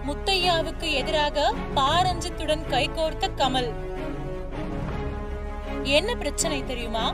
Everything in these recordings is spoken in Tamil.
முத்தையாவுக்கு எதிராக பாரஞ்சித்துடன் கைகோர்த்த கமல் என்ன பிரச்சனை தெரியுமா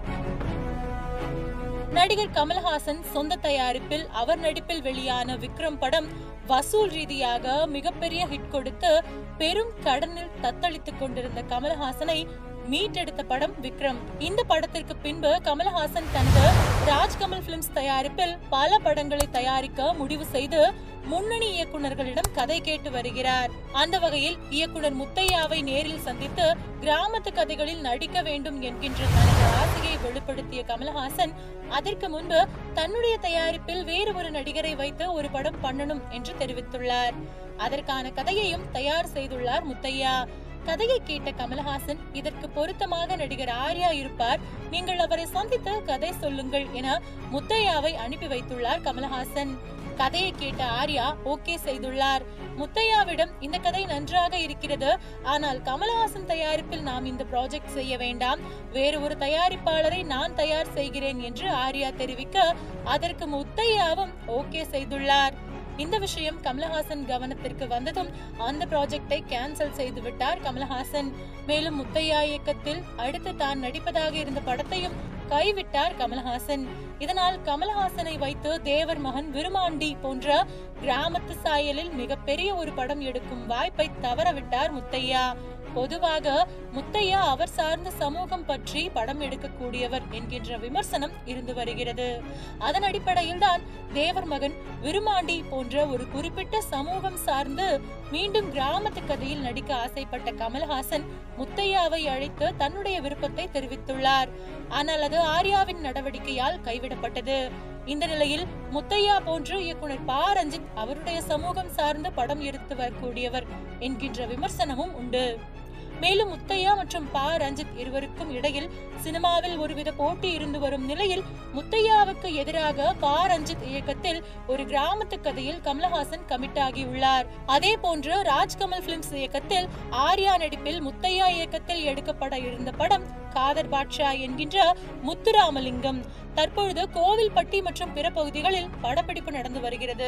நடிகர் கமல்ஹாசன் சொந்த தயாரிப்பில் அவர் நடிப்பில் வெளியான விக்ரம் படம் வசூல் ரீதியாக மிகப்பெரிய ஹிட் கொடுத்து பெரும் கடனில் தத்தளித்துக் கொண்டிருந்த கமல்ஹாசனை மீட்டெடுத்த படம் விக்ரம் இந்த படத்திற்கு பின்பு கமல்ஹாசன் தனது ராஜ்கமல் பிலிம்ஸ் தயாரிப்பில் பல படங்களை தயாரிக்க முடிவு செய்து முன்னணி இயக்குனர்களிடம் கதை கேட்டு வருகிறார் அந்த வகையில் இயக்குனர் முத்தையாவை நேரில் சந்தித்து கிராமத்து கதைகளில் நடிக்க வேண்டும் என்கின்ற தனது ஆசையை வெளிப்படுத்திய கமல்ஹாசன் அதற்கு முன்பு தன்னுடைய தயாரிப்பில் வேறு ஒரு நடிகரை வைத்து ஒரு படம் பண்ணணும் என்று தெரிவித்துள்ளார் அதற்கான கதையையும் தயார் செய்துள்ளார் முத்தையா கதையை கேட்ட கமல்ஹாசன் இதற்கு பொருத்தமாக நடிகர் ஆர்யா இருப்பார் நீங்கள் அவரை சந்தித்து கதை சொல்லுங்கள் என முத்தையாவை அனுப்பி வைத்துள்ளார் கமல்ஹாசன் கதையை கேட்ட ஆர்யா ஓகே செய்துள்ளார் முத்தையாவிடம் இந்த கதை நன்றாக இருக்கிறது ஆனால் கமல்ஹாசன் தயாரிப்பில் நாம் இந்த ப்ராஜெக்ட் செய்ய வேண்டாம் வேறு ஒரு தயாரிப்பாளரை நான் தயார் செய்கிறேன் என்று ஆர்யா தெரிவிக்க அதற்கு முத்தையாவும் ஓகே செய்துள்ளார் இந்த விஷயம் கமலஹாசன் கவனத்திற்கு வந்ததும் அந்த ப்ராஜெக்டை கேன்சல் செய்து விட்டார் கமலஹாசன் மேலும் முத்தையா இயக்கத்தில் அடுத்து தான் நடிப்பதாக இருந்த படத்தையும் கைவிட்டார் கமலஹாசன் இதனால் கமலஹாசனை வைத்து தேவர் மகன் விருமாண்டி போன்ற கிராமத்து சாயலில் மிகப்பெரிய ஒரு படம் எடுக்கும் வாய்ப்பை தவறவிட்டார் முத்தையா பொதுவாக முத்தையா அவர் சார்ந்த சமூகம் பற்றி படம் எடுக்கக்கூடியவர் என்கின்ற விமர்சனம் இருந்து வருகிறது அதன் அடிப்படையில் தான் தேவர் மகன் விருமாண்டி போன்ற ஒரு குறிப்பிட்ட சமூகம் சார்ந்து மீண்டும் கிராமத்து கதையில் நடிக்க ஆசைப்பட்ட கமல்ஹாசன் முத்தையாவை அழைத்து தன்னுடைய விருப்பத்தை தெரிவித்துள்ளார் ஆனால் அது ஆர்யாவின் நடவடிக்கையால் கைவிடப்பட்டது இந்த நிலையில் முத்தையா போன்று இயக்குனர் ப ரஞ்சித் அவருடைய சமூகம் சார்ந்த படம் எடுத்து வரக்கூடியவர் என்கின்ற விமர்சனமும் உண்டு மேலும் முத்தையா மற்றும் ப ரஞ்சித் இருவருக்கும் இடையில் சினிமாவில் ஒருவித போட்டி இருந்து வரும் நிலையில் முத்தையாவுக்கு எதிராக ப ரஞ்சித் இயக்கத்தில் ஒரு கிராமத்து கதையில் கமலஹாசன் கமிட் ஆகியுள்ளார் அதே போன்று ராஜ்கமல் பிலிம்ஸ் இயக்கத்தில் ஆர்யா நடிப்பில் முத்தையா இயக்கத்தில் எடுக்கப்பட இருந்த படம் காதர் பாட்ஷா என்கின்ற முத்துராமலிங்கம் தற்பொழுது கோவில்பட்டி மற்றும் பிற பகுதிகளில் படப்பிடிப்பு நடந்து வருகிறது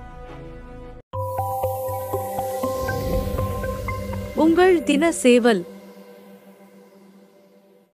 உங்கள் தின சேவல்